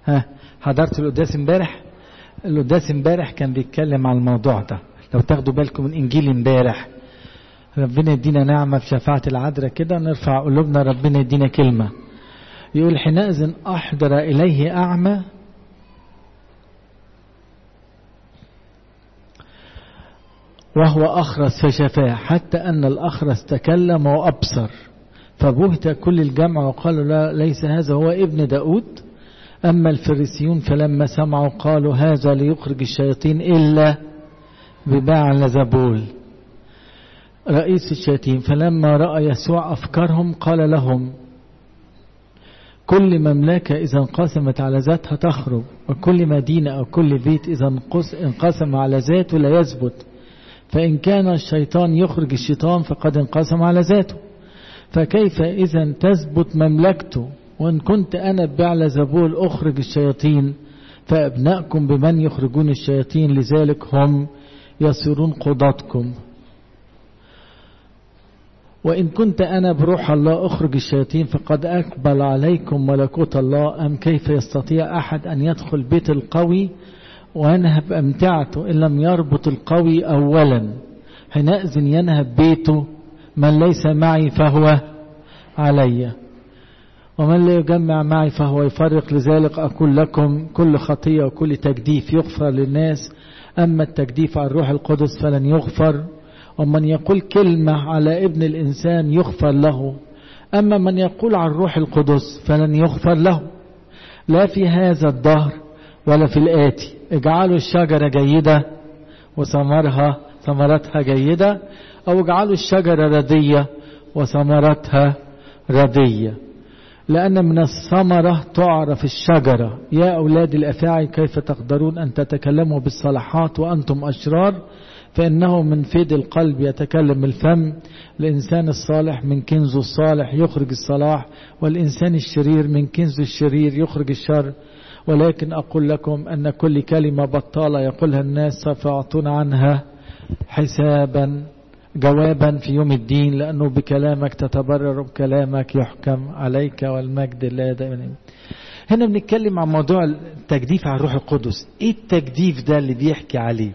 ها حضرت القداس امبارح القداس امبارح كان بيتكلم عن الموضوع ده لو تاخدوا بالكم من انجيل امبارح ربنا يدينا نعمة في شفاعة العذراء كده نرفع قلوبنا ربنا يدينا كلمة يقول حينئذ أحضر إليه أعمى وهو أخرس فشفاه حتى أن الأخرس تكلم وأبصر فبهت كل الجمع وقالوا لا ليس هذا هو ابن داود أما الفريسيون فلما سمعوا قالوا هذا ليخرج الشياطين إلا بباع زبول رئيس الشياطين فلما رأى يسوع أفكارهم قال لهم كل مملكة إذا انقسمت على ذاتها تخرب وكل مدينة أو كل بيت إذا انقسم على ذاته لا يثبت فإن كان الشيطان يخرج الشيطان فقد انقسم على ذاته فكيف إذا تثبت مملكته وإن كنت أنا ببعل زبول أخرج الشياطين فأبنائكم بمن يخرجون الشياطين لذلك هم يصيرون قضاتكم وإن كنت أنا بروح الله أخرج الشياطين فقد أقبل عليكم ملكوت الله أم كيف يستطيع أحد أن يدخل بيت القوي وينهب أمتعته إن لم يربط القوي أولا حينئذ ينهب بيته من ليس معي فهو علي ومن لا يجمع معي فهو يفرق لذلك أقول لكم كل خطية وكل تجديف يغفر للناس أما التجديف على الروح القدس فلن يغفر ومن يقول كلمة على ابن الإنسان يغفر له أما من يقول على الروح القدس فلن يغفر له لا في هذا الدهر ولا في الآتي اجعلوا الشجرة جيدة وثمرها ثمرتها جيدة أو اجعلوا الشجرة ردية وثمرتها ردية لأن من الثمرة تعرف الشجرة يا أولاد الأفاعي كيف تقدرون أن تتكلموا بالصلاحات وأنتم أشرار فإنه من فيد القلب يتكلم الفم الإنسان الصالح من كنزه الصالح يخرج الصلاح والإنسان الشرير من كنزه الشرير يخرج الشر ولكن أقول لكم أن كل كلمة بطالة يقولها الناس سوف يعطون عنها حسابا جوابا في يوم الدين لأنه بكلامك تتبرر وبكلامك يحكم عليك والمجد لا دائما هنا بنتكلم عن موضوع التجديف على الروح القدس ايه التجديف ده اللي بيحكي عليه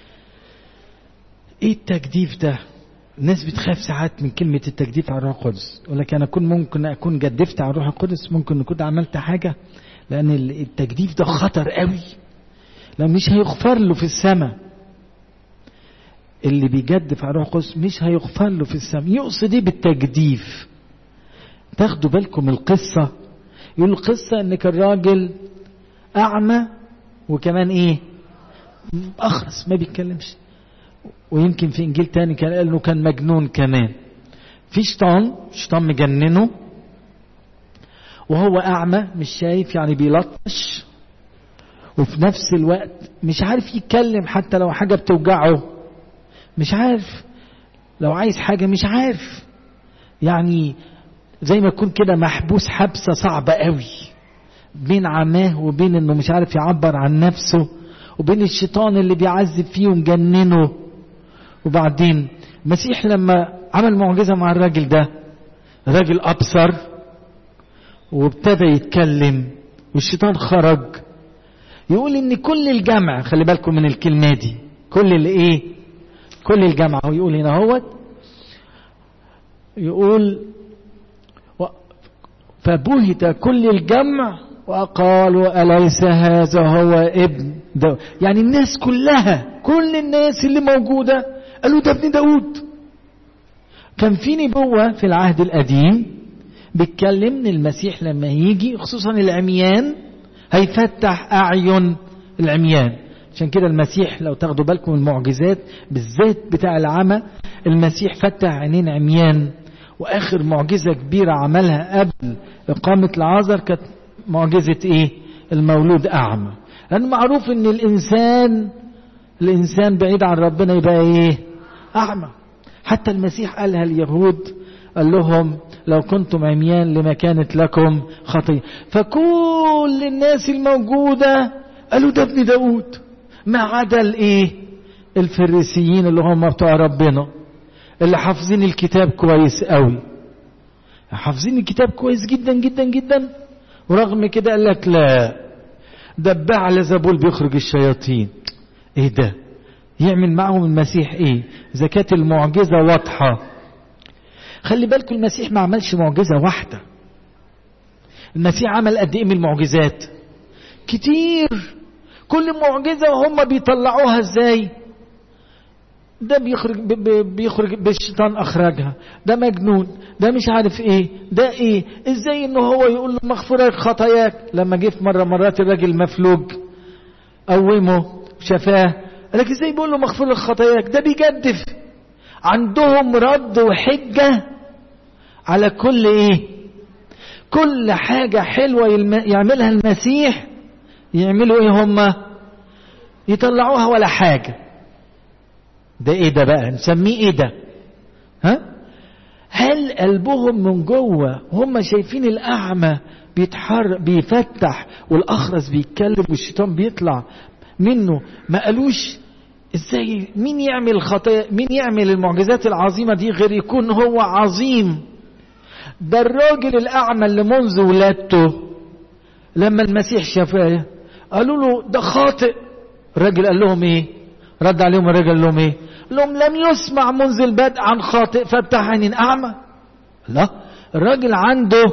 ايه التجديف ده الناس بتخاف ساعات من كلمة التجديف على الروح القدس يقول لك أنا كن ممكن أكون جدفت على الروح القدس ممكن أكون عملت حاجة لأن التجديف ده خطر قوي لأن مش هيغفر له في السماء اللي بيجدف على الروح القدس مش هيغفر له في السماء يقصد ايه بالتجديف تاخدوا بالكم القصة يقول القصة ان كان راجل اعمى وكمان ايه اخرس ما بيتكلمش ويمكن في انجيل تاني كان قال انه كان مجنون كمان في شيطان شيطان مجننه وهو اعمى مش شايف يعني بيلطش وفي نفس الوقت مش عارف يتكلم حتى لو حاجة بتوجعه مش عارف لو عايز حاجة مش عارف يعني زي ما يكون كده محبوس حبسة صعبة قوي بين عماه وبين انه مش عارف يعبر عن نفسه وبين الشيطان اللي بيعذب فيه ومجننه وبعدين المسيح لما عمل معجزة مع الراجل ده الراجل أبصر وابتدى يتكلم والشيطان خرج يقول ان كل الجمع خلي بالكم من الكلمة دي كل الايه كل الجمع هو يقول هنا هوت يقول فبهت كل الجمع وقالوا أليس هذا هو ابن داود يعني الناس كلها كل الناس اللي موجودة قالوا ده ابن داود كان في نبوة في العهد القديم بيتكلم ان المسيح لما يجي خصوصا العميان هيفتح أعين العميان عشان كده المسيح لو تاخدوا بالكم من المعجزات بالذات بتاع العمى المسيح فتح عينين عميان واخر معجزه كبيره عملها قبل اقامه العذر كانت معجزه ايه المولود اعمى لان معروف ان الانسان الانسان بعيد عن ربنا يبقى ايه اعمى حتى المسيح قالها اليهود قال لهم لو كنتم عميان لما كانت لكم خطيه فكل الناس الموجوده قالوا ده ابن داود ما عدا الايه الفريسيين اللي هم بتوع ربنا اللي حافظين الكتاب كويس قوي حافظين الكتاب كويس جدا جدا جدا ورغم كده قال لك لا ده بعلزبول بيخرج الشياطين ايه ده يعمل معهم المسيح ايه اذا كانت المعجزة واضحة خلي بالكم المسيح ما عملش معجزة واحدة المسيح عمل قد ايه من المعجزات كتير كل معجزة وهم بيطلعوها ازاي ده بيخرج بيخرج بالشيطان اخرجها ده مجنون ده مش عارف ايه ده ايه ازاي انه هو يقول له مغفورة خطاياك لما جه في مرة مرات الراجل مفلوج قومه شفاه لكن ازاي بيقول له مغفورة خطاياك ده بيجدف عندهم رد وحجة على كل ايه كل حاجة حلوة يعملها المسيح يعملوا ايه هم يطلعوها ولا حاجة ده ايه ده بقى نسميه ايه ده ها هل قلبهم من جوه هم شايفين الاعمى بيتحر بيفتح والاخرس بيتكلم والشيطان بيطلع منه ما قالوش ازاي مين يعمل خطايا مين يعمل المعجزات العظيمة دي غير يكون هو عظيم ده الراجل الأعمى اللي منذ ولادته لما المسيح شافاه قالوا له ده خاطئ الراجل قال لهم ايه رد عليهم الراجل قال لهم ايه قال لهم لم يسمع منذ البدء عن خاطئ فتح عين أعمى لا الراجل عنده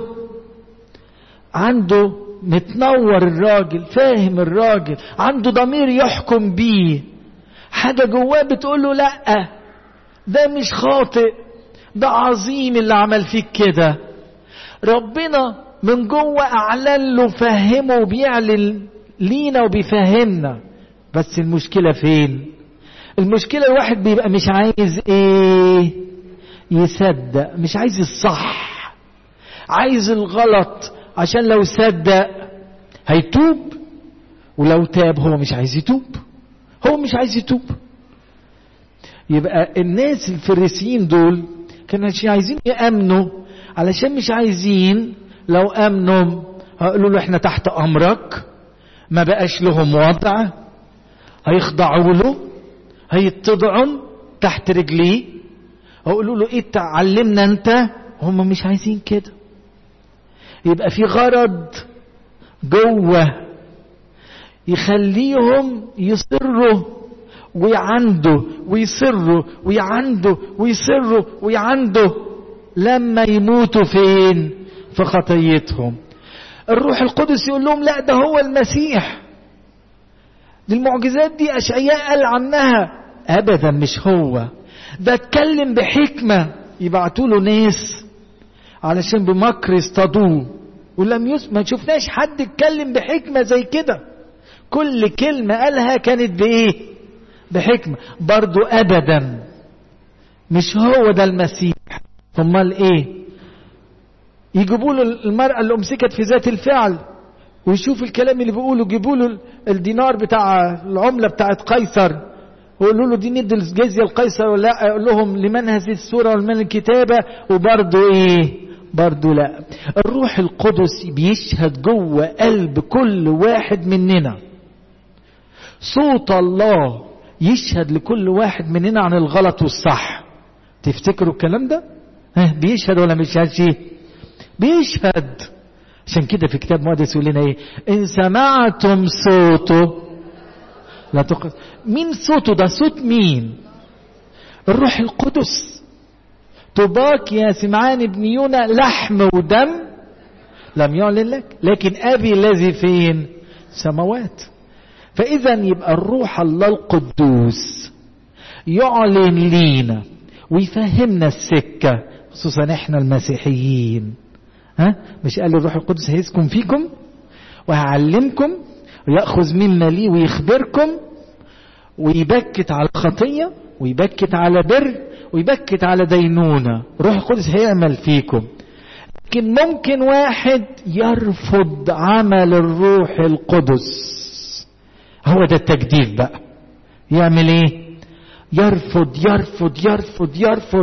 عنده متنور الراجل فاهم الراجل عنده ضمير يحكم بيه حاجة جواه بتقول له لا ده مش خاطئ ده عظيم اللي عمل فيك كده ربنا من جوه اعلن له فهمه وبيعلن لينا وبيفهمنا بس المشكلة فين المشكلة الواحد بيبقى مش عايز ايه يصدق مش عايز الصح عايز الغلط عشان لو صدق هيتوب ولو تاب هو مش عايز يتوب هو مش عايز يتوب يبقى الناس الفريسيين دول كانوا مش عايزين يأمنوا علشان مش عايزين لو أمنوا هيقولوا له احنا تحت أمرك ما بقاش لهم وضع هيخضعوا له هيتضعوا تحت رجليه هيقولوا له ايه تعلمنا انت هم مش عايزين كده يبقى في غرض جوه يخليهم يصروا ويعندوا ويصروا ويعندوا ويصروا ويعندوا لما يموتوا فين في خطيتهم الروح القدس يقول لهم لا ده هو المسيح دي المعجزات دي أشعياء قال عنها أبدا مش هو ده اتكلم بحكمة يبعتوا له ناس علشان بمكر يصطادوه ولم يس ما شفناش حد اتكلم بحكمة زي كده كل كلمة قالها كانت بإيه بحكمة برضو أبدا مش هو ده المسيح امال ايه يجيبوا له المرأة اللي أمسكت في ذات الفعل ويشوف الكلام اللي بيقوله يجيبوا له الدينار بتاع العملة بتاعت قيصر ويقولوا له دي ندي الجزية لقيصر ولا لا يقول لهم لمن هذه السورة ولمن الكتابة وبرضه ايه برضه لا الروح القدس بيشهد جوه قلب كل واحد مننا صوت الله يشهد لكل واحد مننا عن الغلط والصح تفتكروا الكلام ده ها بيشهد ولا مش بيشهدش بيشهد عشان كده في كتاب مقدس يقول لنا ايه ان سمعتم صوته لا تقص مين صوته ده صوت مين الروح القدس طباك يا سمعان ابن يونا لحم ودم لم يعلن لك لكن ابي الذي فين سماوات فاذا يبقى الروح الله القدوس يعلن لينا ويفهمنا السكة خصوصا احنا المسيحيين ها مش قال الروح القدس هيسكن فيكم وهعلمكم ويأخذ مما لي ويخبركم ويبكت على خطية ويبكت على بر ويبكت على دينونة روح القدس هيعمل فيكم لكن ممكن واحد يرفض عمل الروح القدس هو ده التجديد بقى يعمل ايه يرفض يرفض يرفض يرفض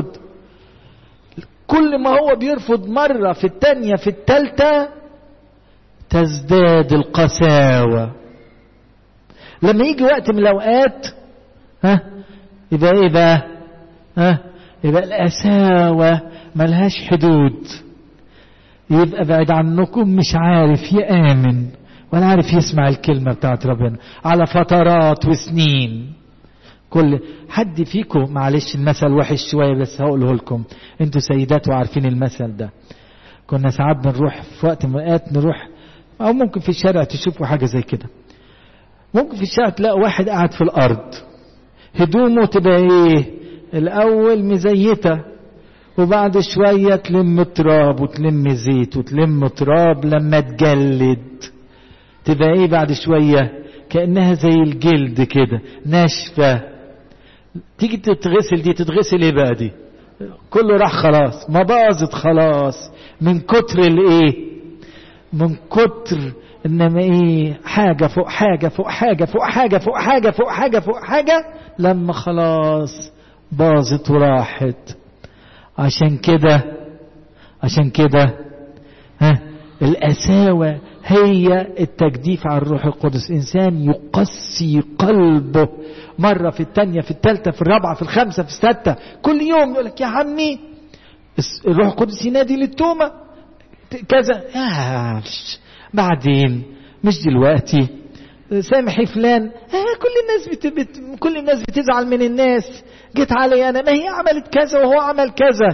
كل ما هو بيرفض مرة في التانية في التالتة تزداد القساوة لما يجي وقت من الأوقات ها يبقى ايه بقى ها يبقى القساوة ملهاش حدود يبقى بعد عنكم مش عارف يآمن ولا عارف يسمع الكلمة بتاعت ربنا على فترات وسنين كل حد فيكم معلش المثل وحش شوية بس هقوله لكم انتوا سيدات وعارفين المثل ده كنا ساعات بنروح في وقت من الأوقات نروح أو ممكن في الشارع تشوفوا حاجة زي كده ممكن في الشارع تلاقوا واحد قاعد في الأرض هدومه تبقى إيه الأول مزيتة وبعد شوية تلم تراب وتلم زيت وتلم تراب لما تجلد تبقى إيه بعد شوية كأنها زي الجلد كده ناشفة تيجي تتغسل دي تتغسل ايه بقى دي كله راح خلاص ما باظت خلاص من كتر الايه من كتر انما ايه حاجة فوق حاجة فوق حاجة فوق حاجة فوق حاجة فوق حاجة فوق حاجة لما خلاص باظت وراحت عشان كده عشان كده ها القساوة هي التجديف على الروح القدس إنسان يقسي قلبه مرة في الثانية في الثالثة في الرابعة في الخامسة في الستة كل يوم يقول لك يا عمي الروح القدس ينادي للتومة كذا آه بعدين مش دلوقتي سامحي فلان آه كل الناس بت... بت... كل الناس بتزعل من الناس جيت علي انا ما هي عملت كذا وهو عمل كذا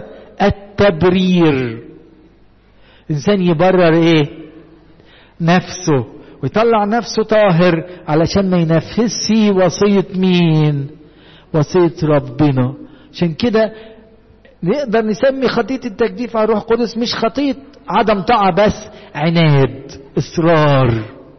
التبرير انسان يبرر ايه نفسه ويطلع نفسه طاهر علشان ما ينفذش وصية مين وصية ربنا عشان كده نقدر نسمي خطية التجديف على الروح القدس مش خطية عدم طاعة بس عناد اصرار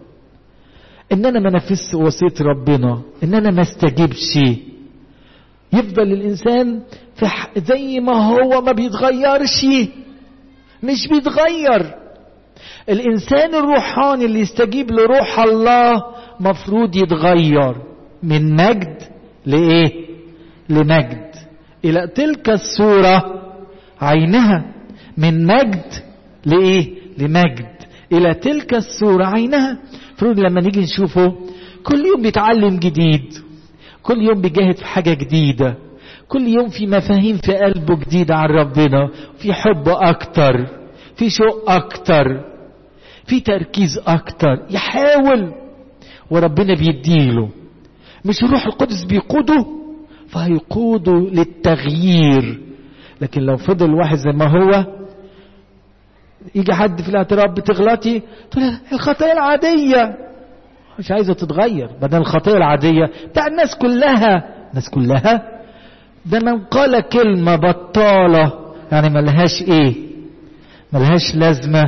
ان انا ما نفذش وصية ربنا ان انا ما استجبش يفضل الانسان في زي ما هو ما بيتغيرش مش بيتغير الانسان الروحاني اللي يستجيب لروح الله مفروض يتغير من مجد لايه لمجد الى تلك الصورة عينها من مجد لايه لمجد الى تلك الصورة عينها المفروض لما نيجي نشوفه كل يوم بيتعلم جديد كل يوم بيجاهد في حاجة جديدة كل يوم في مفاهيم في قلبه جديدة عن ربنا في حب أكتر في شوق أكتر في تركيز أكتر يحاول وربنا بيديله مش الروح القدس بيقوده فهيقوده للتغيير لكن لو فضل واحد زي ما هو يجي حد في الاعتراف بتغلطي تقول الخطايا العادية مش عايزة تتغير بدل الخطايا العادية بتاع الناس كلها الناس كلها ده من قال كلمة بطالة يعني ملهاش ايه ملهاش لازمة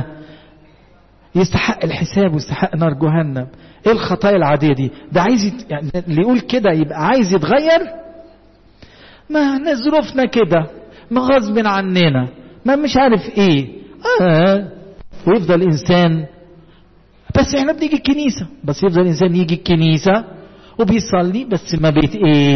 يستحق الحساب ويستحق نار جهنم ايه الخطايا العادية دي ده عايز يت... يعني اللي يقول كده يبقى عايز يتغير ما احنا ظروفنا كده ما غصب عننا ما مش عارف ايه آه. ويفضل انسان بس احنا بنيجي الكنيسة بس يفضل انسان يجي الكنيسة وبيصلي بس ما بيت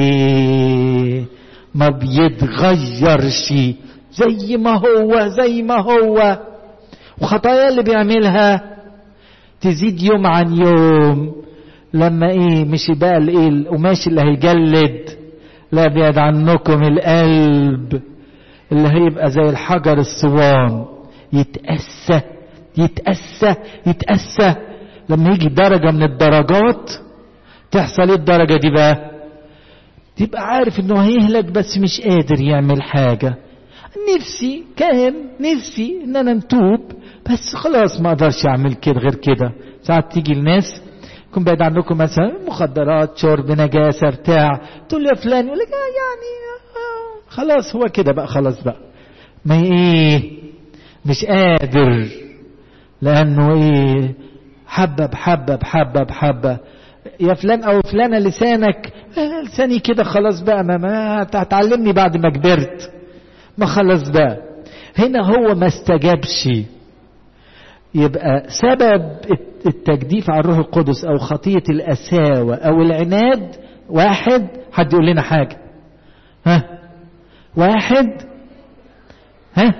ايه ما بيتغيرش زي ما هو زي ما هو وخطايا اللي بيعملها تزيد يوم عن يوم لما ايه مش بقى الايه القماش اللي هيجلد لا بيد عنكم القلب اللي هيبقى زي الحجر الصوان يتأسى يتأسى يتأسى لما يجي درجة من الدرجات تحصل ايه الدرجة دي بقى تبقى عارف انه هيهلك بس مش قادر يعمل حاجة نفسي كان نفسي ان انا نتوب بس خلاص ما اقدرش اعمل كده غير كده ساعات تيجي الناس يكون بعيد عنكم مثلا مخدرات شرب نجاسة بتاع تقول يا فلان يقول لك آه يعني آه خلاص هو كده بقى خلاص بقى ما ايه مش قادر لانه ايه حبة بحبة بحبة بحبة يا فلان او فلانة لسانك آه لساني كده خلاص بقى ما, ما هتعلمني بعد ما كبرت ما خلاص بقى هنا هو ما استجابش يبقى سبب التجديف على الروح القدس او خطية الاساوة او العناد واحد حد يقول لنا حاجة ها واحد ها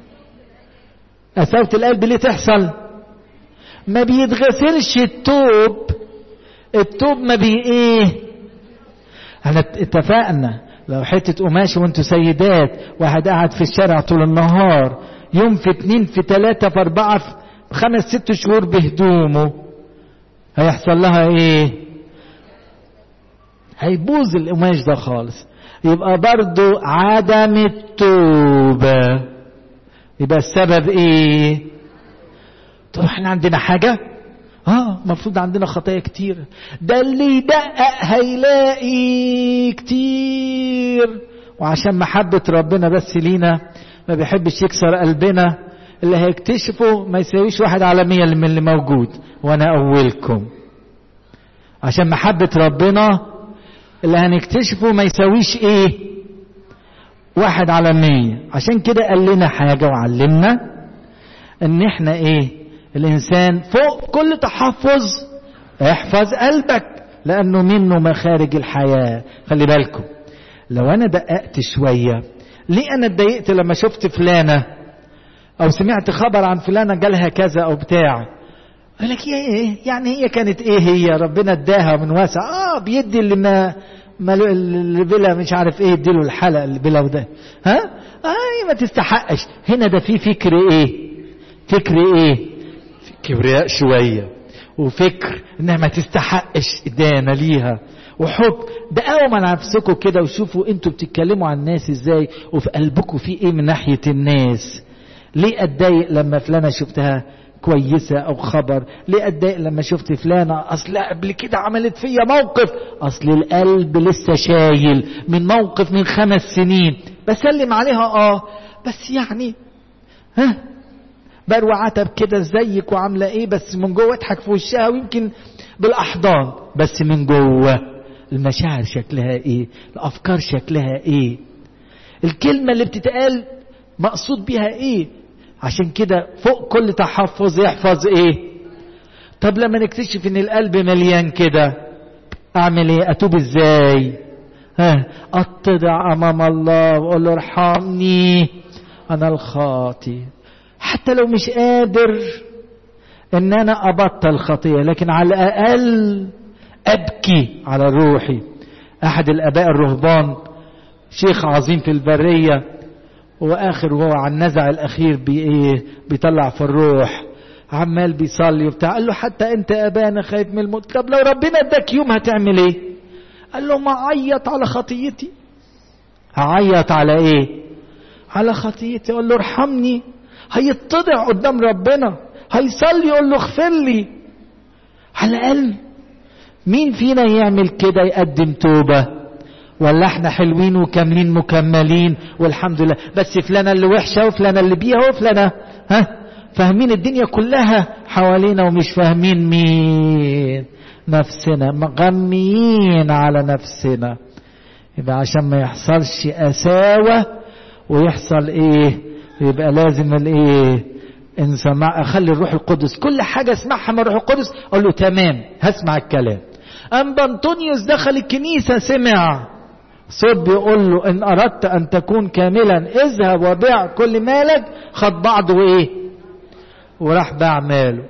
قساوة القلب ليه تحصل ما بيتغسلش التوب التوب ما بي ايه احنا اتفقنا لو حتة قماش وانتوا سيدات واحد قاعد في الشارع طول النهار يوم في اتنين في تلاتة في اربعة في خمس ست شهور بهدومه هيحصل لها ايه هيبوظ القماش ده خالص يبقى برضو عدم التوبة يبقى السبب ايه طب احنا عندنا حاجة اه المفروض عندنا خطايا كتير ده اللي يدقق هيلاقي كتير وعشان محبة ربنا بس لينا ما بيحبش يكسر قلبنا اللي هيكتشفه ما يساويش واحد على مية من اللي موجود وانا اولكم عشان محبة ربنا اللي هنكتشفه ما يساويش ايه واحد على مية عشان كده قال لنا حاجة وعلمنا ان احنا ايه الانسان فوق كل تحفظ احفظ قلبك لانه منه مخارج الحياة خلي بالكم لو انا دققت شوية ليه انا اتضايقت لما شفت فلانة او سمعت خبر عن فلانة جالها كذا او بتاع يقول لك ايه يعني هي كانت ايه هي ربنا اداها من واسع اه بيدي اللي ما ما اللي بلا مش عارف ايه يديله الحلق اللي بلا وده ها اه ما تستحقش هنا ده في فكر ايه فكر ايه كبرياء شوية وفكر انها ما تستحقش ادانا ليها وحب دققوا على نفسكم كده وشوفوا انتوا بتتكلموا عن الناس ازاي وفي قلبكم في ايه من ناحية الناس ليه اتضايق لما فلانة شفتها كويسة او خبر ليه اتضايق لما شفت فلانة اصل قبل كده عملت فيا موقف اصل القلب لسه شايل من موقف من خمس سنين بسلم عليها اه بس يعني ها بروع عتب كده زيك وعامله ايه بس من جوه اضحك في وشها ويمكن بالاحضان بس من جوه المشاعر شكلها ايه الافكار شكلها ايه الكلمه اللي بتتقال مقصود بيها ايه عشان كده فوق كل تحفظ يحفظ ايه طب لما نكتشف ان القلب مليان كده اعمل ايه اتوب ازاي ها اتضع امام الله واقول له ارحمني انا الخاطي حتى لو مش قادر ان انا ابطل خطيه لكن على الاقل ابكي على روحي احد الاباء الرهبان شيخ عظيم في البريه واخر وهو على النزع الاخير بي ايه بيطلع في الروح عمال بيصلي وبتاع قال له حتى انت يا ابانا خايف من الموت طب لو ربنا اداك يوم هتعمل ايه قال له ما اعيط على خطيتي هعيط على ايه على خطيتي اقول له ارحمني هيتضع قدام ربنا هيصلي يقول له اغفر لي على الاقل مين فينا يعمل كده يقدم توبه ولا احنا حلوين وكاملين مكملين والحمد لله بس فلانة اللي وحشة وفلانة اللي بيها وفلانة ها فاهمين الدنيا كلها حوالينا ومش فاهمين مين نفسنا مغميين على نفسنا يبقى عشان ما يحصلش قساوة ويحصل ايه يبقى لازم الايه ان سمع اخلي الروح القدس كل حاجة اسمعها من الروح القدس اقول له تمام هسمع الكلام ام بنطونيوس دخل الكنيسة سمع صوت بيقول له ان اردت ان تكون كاملا اذهب وبيع كل مالك خد بعضه وايه وراح باع ماله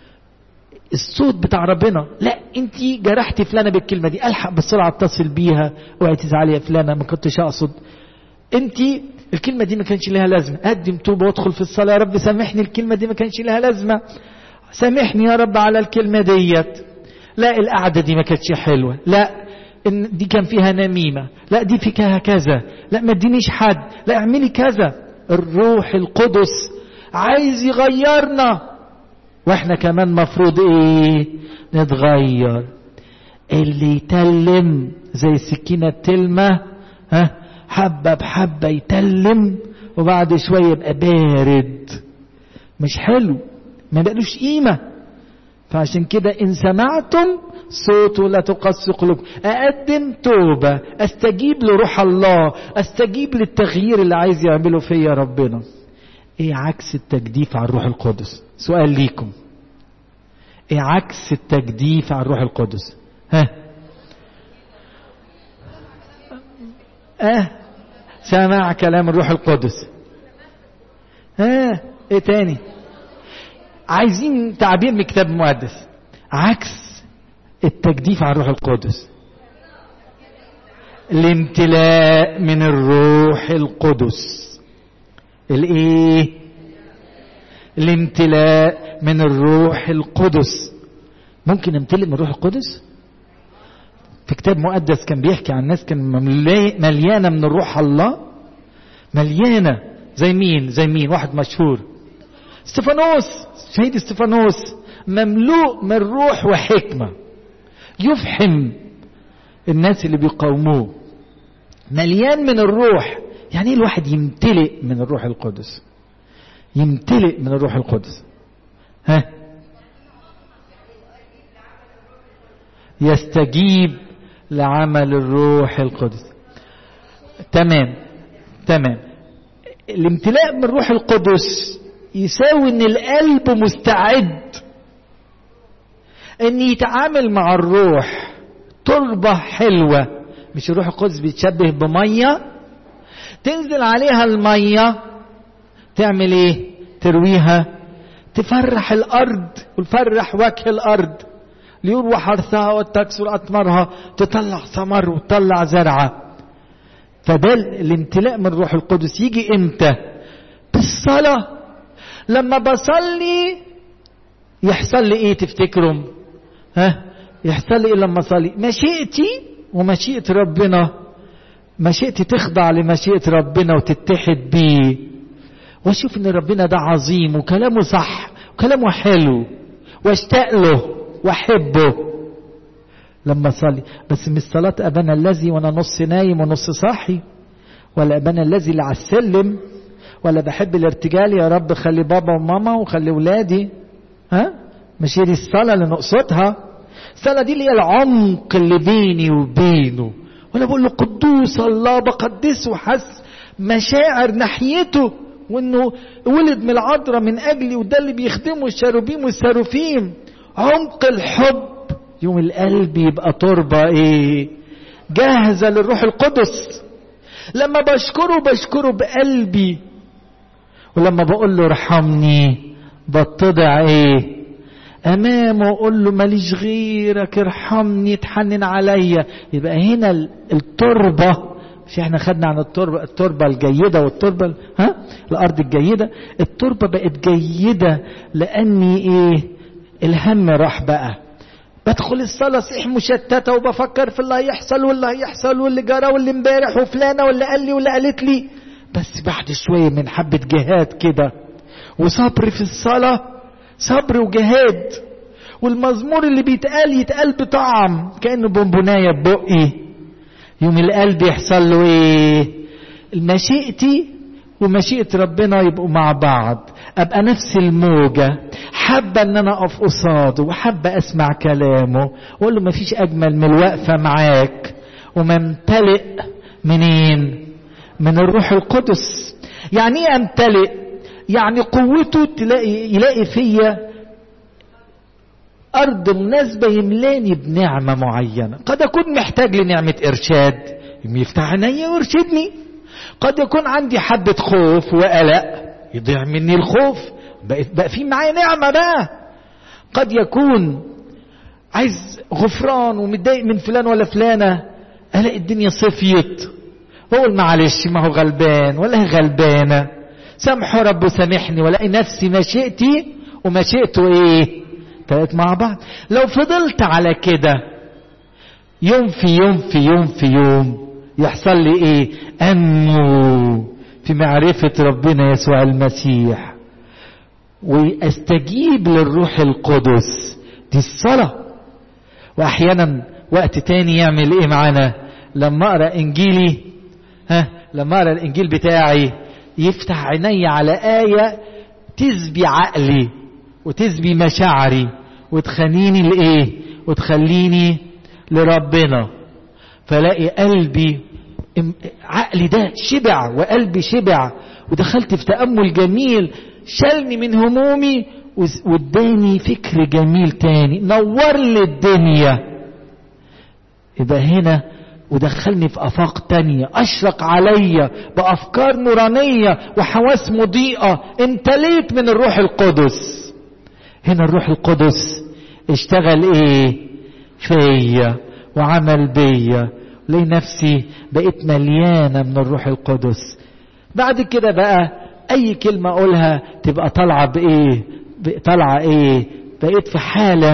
الصوت بتاع ربنا لا انت جرحتي فلانه بالكلمه دي الحق بسرعه اتصل بيها اوعي تزعلي يا فلانه ما كنتش اقصد انت الكلمه دي ما كانش لها لازمه قدم توبه وادخل في الصلاه يا رب سامحني الكلمه دي ما كانش لها لازمه سامحني يا رب على الكلمه ديت لا القعده دي ما كانتش حلوه لا ان دي كان فيها نميمة لا دي فيها كذا لا ما ادينيش حد لا اعملي كذا الروح القدس عايز يغيرنا واحنا كمان مفروض ايه نتغير اللي يتلم زي سكينة التلمة ها حبة بحبة يتلم وبعد شوية يبقى بارد مش حلو ما بقالوش قيمة فعشان كده إن سمعتم صوته لا تقص قلوبكم أقدم توبة أستجيب لروح الله أستجيب للتغيير اللي عايز يعمله فيا ربنا إيه عكس التجديف على الروح القدس سؤال ليكم إيه عكس التجديف على الروح القدس ها اه سمع كلام الروح القدس ها ايه تاني عايزين تعبير من كتاب مقدس عكس التجديف على الروح القدس الامتلاء من الروح القدس الايه الامتلاء من الروح القدس ممكن امتلئ من الروح القدس في كتاب مقدس كان بيحكي عن ناس كان مليانه من الروح الله مليانه زي مين زي مين واحد مشهور استفانوس شهيد استفانوس مملوء من روح وحكمه يفحم الناس اللي بيقاوموه مليان من الروح يعني ايه الواحد يمتلئ من الروح القدس يمتلئ من الروح القدس ها يستجيب لعمل الروح القدس تمام تمام الامتلاء من الروح القدس يساوي ان القلب مستعد ان يتعامل مع الروح تربة حلوة مش الروح القدس بيتشبه بمية تنزل عليها المية تعمل ايه ترويها تفرح الارض وتفرح وجه الارض ليروى حرثها وتكسر أثمارها تطلع ثمر وتطلع زرعة فده الامتلاء من الروح القدس يجي امتى بالصلاة لما بصلي يحصل لي ايه تفتكروا ها يحصل لي ايه لما اصلي مشيئتي ومشيئة ربنا مشيئتي تخضع لمشيئة ربنا وتتحد بيه واشوف ان ربنا ده عظيم وكلامه صح وكلامه حلو واشتاق له واحبه لما اصلي بس مش صلاه ابانا الذي وانا نص نايم ونص صاحي ولا ابانا الذي اللي على السلم ولا بحب الارتجال يا رب خلي بابا وماما وخلي ولادي ها مش هي دي الصلاه اللي نقصدها الصلاه دي اللي هي العمق اللي بيني وبينه وانا بقول له قدوس الله بقدسه حس مشاعر ناحيته وانه ولد من العذراء من اجلي وده اللي بيخدمه الشاروبيم والساروفيم عمق الحب يوم القلب يبقى تربة ايه جاهزة للروح القدس لما بشكره بشكره بقلبي ولما بقول له ارحمني بتضع ايه امامه اقول له ماليش غيرك ارحمني اتحنن عليا يبقى هنا التربه مش احنا خدنا عن التربه التربه الجيده والتربه ها الارض الجيده التربه بقت جيده لاني ايه الهم راح بقى بدخل الصلاة صحيح مشتتة وبفكر في اللي هيحصل واللي هيحصل واللي جرى واللي امبارح وفلانة واللي قال لي واللي قالت لي بس بعد شوية من حبة جهاد كده وصبر في الصلاة صبر وجهاد والمزمور اللي بيتقال يتقال بطعم كأنه بونبوناية ببقي يوم القلب يحصل له ايه مشيئتي ومشيئة ربنا يبقوا مع بعض ابقى نفس الموجة حابة ان انا اقف قصاده وحابة اسمع كلامه واقول له مفيش اجمل من الوقفة معاك وممتلئ منين من الروح القدس يعني ايه امتلئ يعني قوته تلاقي يلاقي فيا أرض مناسبة يملاني بنعمة معينة قد أكون محتاج لنعمة إرشاد يفتح عيني ويرشدني قد يكون عندي حبة خوف وقلق يضيع مني الخوف بقى, بقى في معايا نعمة بقى قد يكون عايز غفران ومتضايق من فلان ولا فلانة ألاقي الدنيا صفيت بقول معلش ما هو غلبان ولا هي غلبانة سامحوا رب سامحني والاقي نفسي مشيئتي ومشيئته ايه تلات مع بعض لو فضلت على كده يوم في يوم في يوم في يوم يحصل لي ايه انمو في معرفة ربنا يسوع المسيح واستجيب للروح القدس دي الصلاة واحيانا وقت تاني يعمل ايه معانا لما اقرا انجيلي ها لما اقرا الانجيل بتاعي يفتح عيني على آية تسبي عقلي وتسبي مشاعري وتخليني لإيه وتخليني لربنا فلاقي قلبي عقلي ده شبع وقلبي شبع ودخلت في تأمل جميل شالني من همومي واداني فكر جميل تاني نور لي الدنيا يبقى هنا ودخلني في افاق تانية اشرق عليا بافكار نورانية وحواس مضيئة امتليت من الروح القدس هنا الروح القدس اشتغل ايه فيا وعمل بيا لي نفسي بقيت مليانة من الروح القدس بعد كده بقى اي كلمة اقولها تبقى طالعة بايه طالعة ايه بقيت في حالة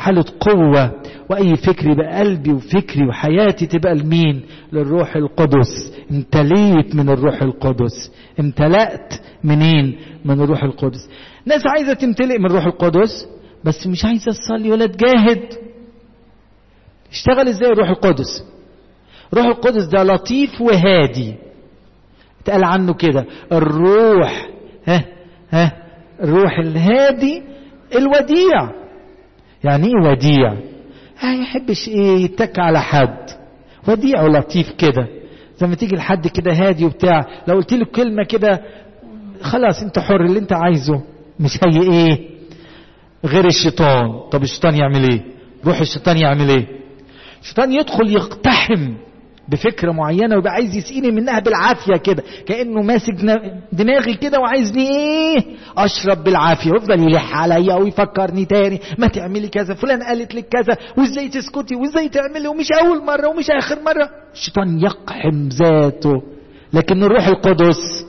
حالة قوة وأي فكر يبقى قلبي وفكري وحياتي تبقى لمين للروح القدس امتليت من الروح القدس امتلأت منين من الروح القدس ناس عايزة تمتلئ من الروح القدس بس مش عايزة تصلي ولا تجاهد اشتغل ازاي الروح القدس الروح القدس ده لطيف وهادي اتقال عنه كده الروح ها ها الروح الهادي الوديع يعني ايه وديع ما يحبش ايه يتك على حد وديع ولطيف كده زي ما تيجي لحد كده هادي وبتاع لو قلت له كلمه كده خلاص انت حر اللي انت عايزه مش هي ايه غير الشيطان طب الشيطان يعمل ايه روح الشيطان يعمل ايه الشيطان يدخل يقتحم بفكرة معينة ويبقى عايز يسقيني منها بالعافية كده كأنه ماسك دماغي كده وعايزني ايه اشرب بالعافية ويفضل يلح عليا ويفكرني تاني ما تعملي كذا فلان قالت لك كذا وازاي تسكتي وازاي تعملي ومش اول مرة ومش اخر مرة الشيطان يقحم ذاته لكن الروح القدس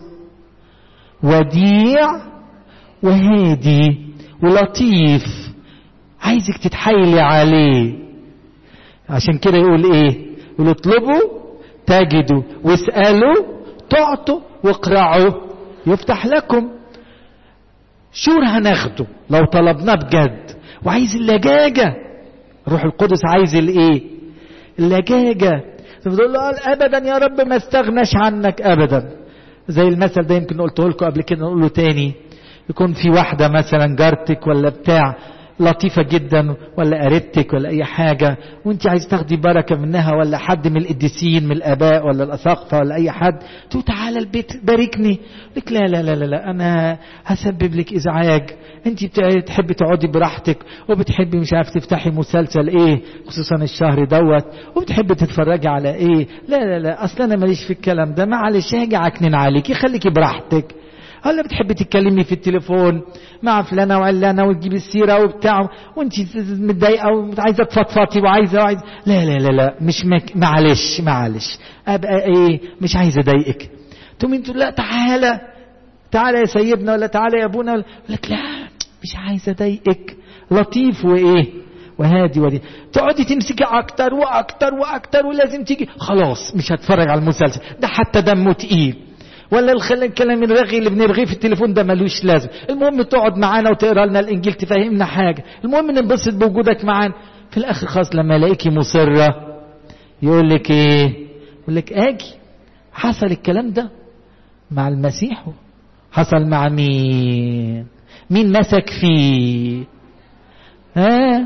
وديع وهادي ولطيف عايزك تتحايلي عليه عشان كده يقول ايه يقول اطلبوا تجدوا واسألوا تعطوا واقرعوا يفتح لكم شور هناخده لو طلبناه بجد وعايز اللجاجة روح القدس عايز الايه اللجاجة تقول له ابدا يا رب ما استغناش عنك ابدا زي المثل ده يمكن قلته لكم قبل كده نقوله تاني يكون في واحدة مثلا جارتك ولا بتاع لطيفة جدا ولا قريبتك ولا أي حاجة وأنت عايز تاخدي بركة منها ولا حد من القديسين من الآباء ولا الأساقفة ولا أي حد تقول تعالى البيت باركني لك لا لا لا لا, لا أنا هسبب لك إزعاج أنت بتحبي تقعدي براحتك وبتحبي مش عارف تفتحي مسلسل إيه خصوصا الشهر دوت وبتحبي تتفرجي على إيه لا لا لا أصل أنا ماليش في الكلام ده معلش هاجي عكنن عليكي خليكي براحتك هلا بتحبي تتكلمي في التليفون مع فلانة وعلانة وتجيبي السيرة وبتاع وانت متضايقة وعايزة تفضفضي وعايزة وعايزة لا لا لا لا مش مك... معلش معلش ابقى ايه مش عايزة اضايقك تقومي انتوا لا تعالى تعالى يا سيدنا ولا تعالى يا ابونا ولا لك لا مش عايزة اضايقك لطيف وايه وهادي ودي تقعدي تمسكي اكتر واكتر واكتر ولازم تيجي خلاص مش هتفرج على المسلسل ده حتى دمه تقيل ولا الكلام الرغي اللي بنرغيه في التليفون ده ملوش لازم المهم تقعد معانا وتقرا لنا الانجيل تفهمنا حاجه المهم ننبسط بوجودك معانا في الاخر خالص لما الاقيكي مصره يقول لك ايه يقول لك اجي حصل الكلام ده مع المسيح حصل مع مين مين مسك فيه ها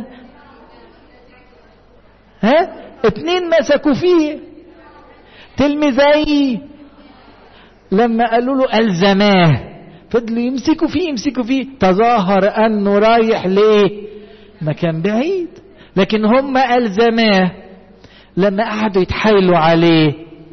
ها اتنين مسكوا فيه تلميذي لما قالوا له ألزماه فضلوا يمسكوا فيه يمسكوا فيه تظاهر أنه رايح ليه مكان بعيد لكن هم ألزماه لما قعدوا يتحايلوا عليه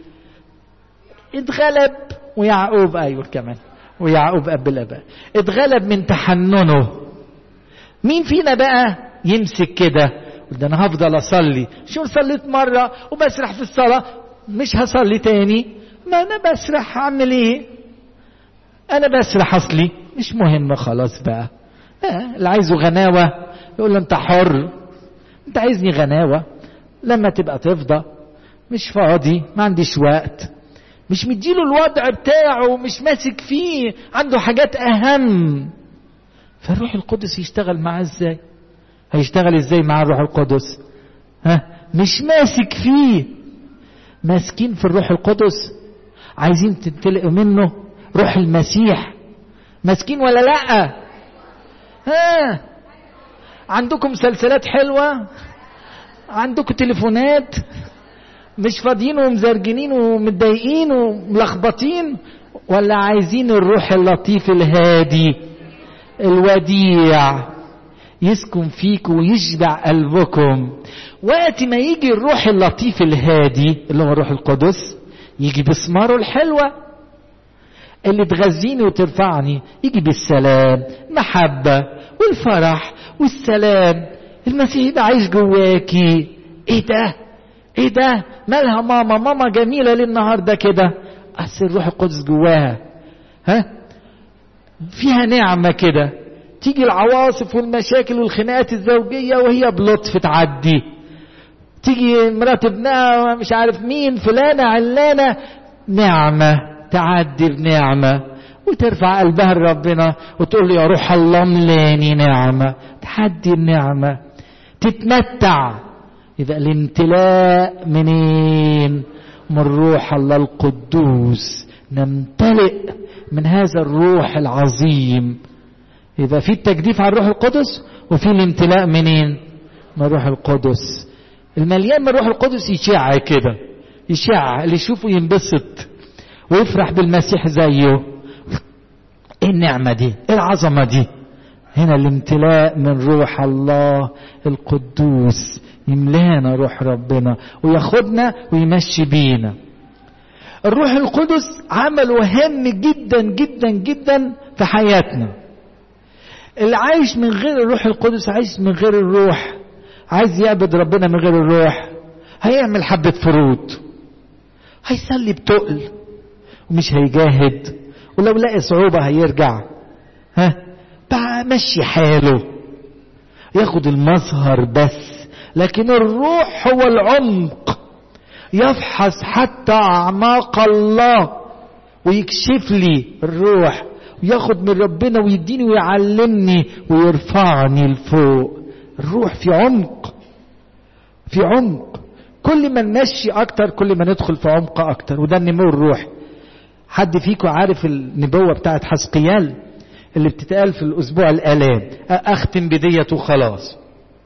اتغلب ويعقوب أيوة كمان ويعقوب أب الآباء اتغلب من تحننه مين فينا بقى يمسك كده ده أنا هفضل أصلي شو صليت مرة وبسرح في الصلاة مش هصلي تاني ما انا بسرح اعمل ايه انا بسرح اصلي مش مهم خلاص بقى آه اللي عايزه غناوة يقول له انت حر انت عايزني غناوة لما تبقى تفضى مش فاضي ما عنديش وقت مش مديله الوضع بتاعه مش ماسك فيه عنده حاجات اهم فالروح القدس يشتغل معاه ازاي هيشتغل ازاي مع الروح القدس ها مش ماسك فيه ماسكين في الروح القدس عايزين تنتلقوا منه روح المسيح ماسكين ولا لا ها عندكم مسلسلات حلوة عندكم تليفونات مش فاضيين ومزرجنين ومتضايقين وملخبطين ولا عايزين الروح اللطيف الهادي الوديع يسكن فيكم ويشبع قلبكم وقت ما يجي الروح اللطيف الهادي اللي هو الروح القدس يجي بثماره الحلوة اللي تغذيني وترفعني يجي بالسلام محبة والفرح والسلام المسيح ده عايش جواكي ايه ده ايه ده مالها ماما ماما جميلة ليه النهاردة كده اصل الروح القدس جواها ها فيها نعمة كده تيجي العواصف والمشاكل والخناقات الزوجية وهي بلطف تعدي تيجي مرات ابنها مش عارف مين فلانة علانة نعمة تعدي بنعمة وترفع قلبها لربنا وتقول له يا روح الله ملاني نعمة تعدي النعمة تتمتع يبقى الامتلاء منين من روح الله القدوس نمتلئ من هذا الروح العظيم يبقى في التجديف على الروح القدس وفي الامتلاء منين من الروح القدس المليان من الروح القدس يشع كده يشع اللي يشوفه ينبسط ويفرح بالمسيح زيه ايه النعمة دي ايه العظمة دي هنا الامتلاء من روح الله القدوس يملانا روح ربنا وياخدنا ويمشي بينا الروح القدس عمل وهم جدا جدا جدا في حياتنا اللي عايش من غير الروح القدس عايش من غير الروح عايز يعبد ربنا من غير الروح هيعمل حبة فروض هيصلي بتقل ومش هيجاهد ولو لقى صعوبة هيرجع ها بقى مشي حاله ياخد المظهر بس لكن الروح هو العمق يفحص حتى أعماق الله ويكشف لي الروح وياخد من ربنا ويديني ويعلمني ويرفعني لفوق الروح في عمق في عمق كل ما نمشي اكتر كل ما ندخل في عمق اكتر وده النمو الروحي حد فيكم عارف النبوة بتاعت حسقيال اللي بتتقال في الاسبوع الالام اختم بديت وخلاص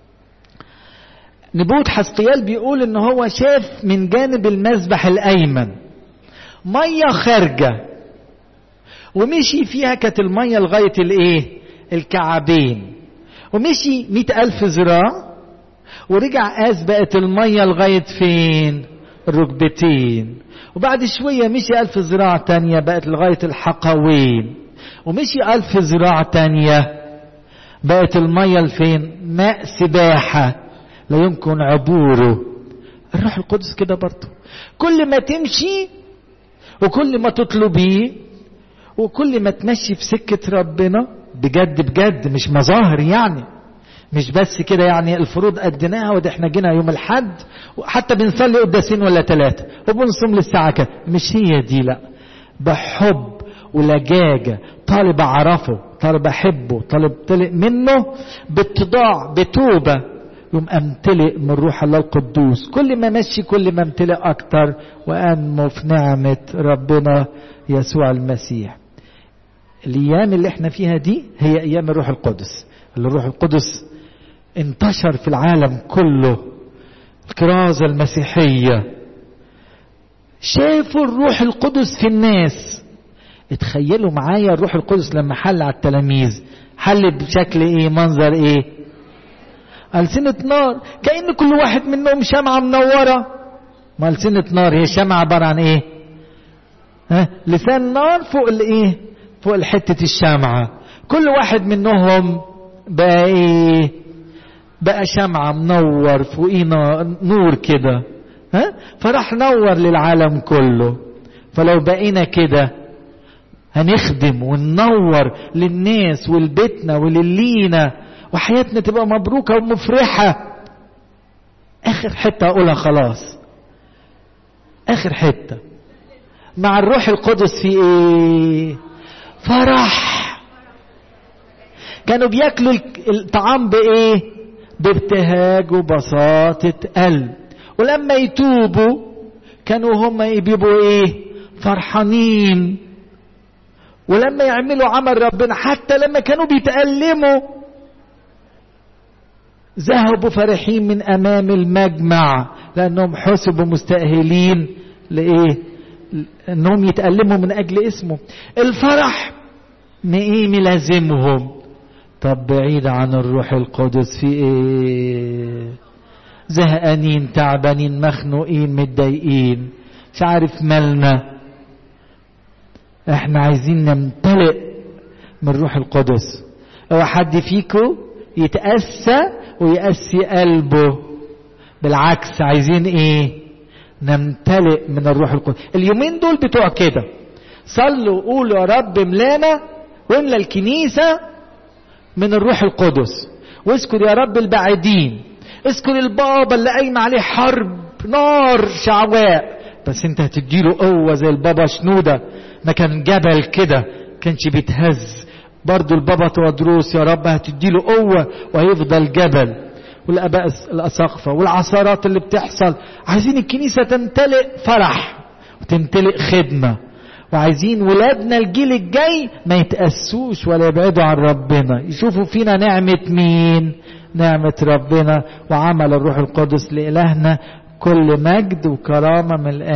نبوة حسقيال بيقول ان هو شاف من جانب المذبح الايمن مية خارجة ومشي فيها كانت المية لغاية الايه الكعبين ومشي مئة ألف ذراع ورجع قاس بقت المية لغاية فين الركبتين وبعد شوية مشي ألف ذراع تانية بقت لغاية الحقوين ومشي ألف ذراع تانية بقت المية لفين ماء سباحة لا يمكن عبوره الروح القدس كده برضه كل ما تمشي وكل ما تطلبيه وكل ما تمشي في سكة ربنا بجد بجد مش مظاهر يعني مش بس كده يعني الفروض قدناها وده احنا جينا يوم الحد وحتى بنصلي قداسين ولا ثلاثة وبنصوم للساعة كده مش هي دي لا بحب ولجاجة طالب أعرفه طالب أحبه طالب طلق منه باتضاع بتوبة يوم أمتلئ من روح الله القدوس كل ما مشي كل ما امتلئ أكتر وأنمو في نعمة ربنا يسوع المسيح الأيام اللي احنا فيها دي هي أيام الروح القدس اللي الروح القدس انتشر في العالم كله الكرازة المسيحية شافوا الروح القدس في الناس اتخيلوا معايا الروح القدس لما حل على التلاميذ حل بشكل ايه منظر ايه ألسنة نار كأن كل واحد منهم شمعة منورة ما ألسنة نار هي شمعة عبارة عن ايه ها لسان نار فوق الايه فوق حتة الشمعة كل واحد منهم بقى ايه بقى شمعة منور فوقيه نور كده ها فراح نور للعالم كله فلو بقينا كده هنخدم وننور للناس ولبيتنا وللينا وحياتنا تبقى مبروكة ومفرحة اخر حتة اقولها خلاص اخر حتة مع الروح القدس في ايه فرح كانوا بياكلوا الطعام بايه بابتهاج وبساطة قلب ولما يتوبوا كانوا هم بيبقوا ايه فرحانين ولما يعملوا عمل ربنا حتى لما كانوا بيتألموا ذهبوا فرحين من امام المجمع لانهم حسبوا مستأهلين لايه انهم يتألموا من اجل اسمه الفرح ايه ملازمهم طب بعيد عن الروح القدس في ايه زهقانين تعبانين مخنوقين متضايقين مش عارف مالنا احنا عايزين نمتلئ من الروح القدس هو حد فيكم يتأسى ويأسي قلبه بالعكس عايزين ايه نمتلئ من الروح القدس اليومين دول بتوع كده صلوا قولوا يا رب ملانا واملى الكنيسة من الروح القدس واذكر يا رب البعيدين اذكر البابا اللي قايم عليه حرب نار شعواء بس انت هتديله قوة زي البابا شنودة ما كان جبل كده كانش بيتهز برضو البابا تودروس يا رب هتديله قوة وهيفضل جبل والاباء الاساقفة والعصارات اللي بتحصل عايزين الكنيسة تمتلئ فرح وتمتلئ خدمة وعايزين ولادنا الجيل الجاي ما يتأسوش ولا يبعدوا عن ربنا يشوفوا فينا نعمة مين نعمة ربنا وعمل الروح القدس لإلهنا كل مجد وكرامة من الآن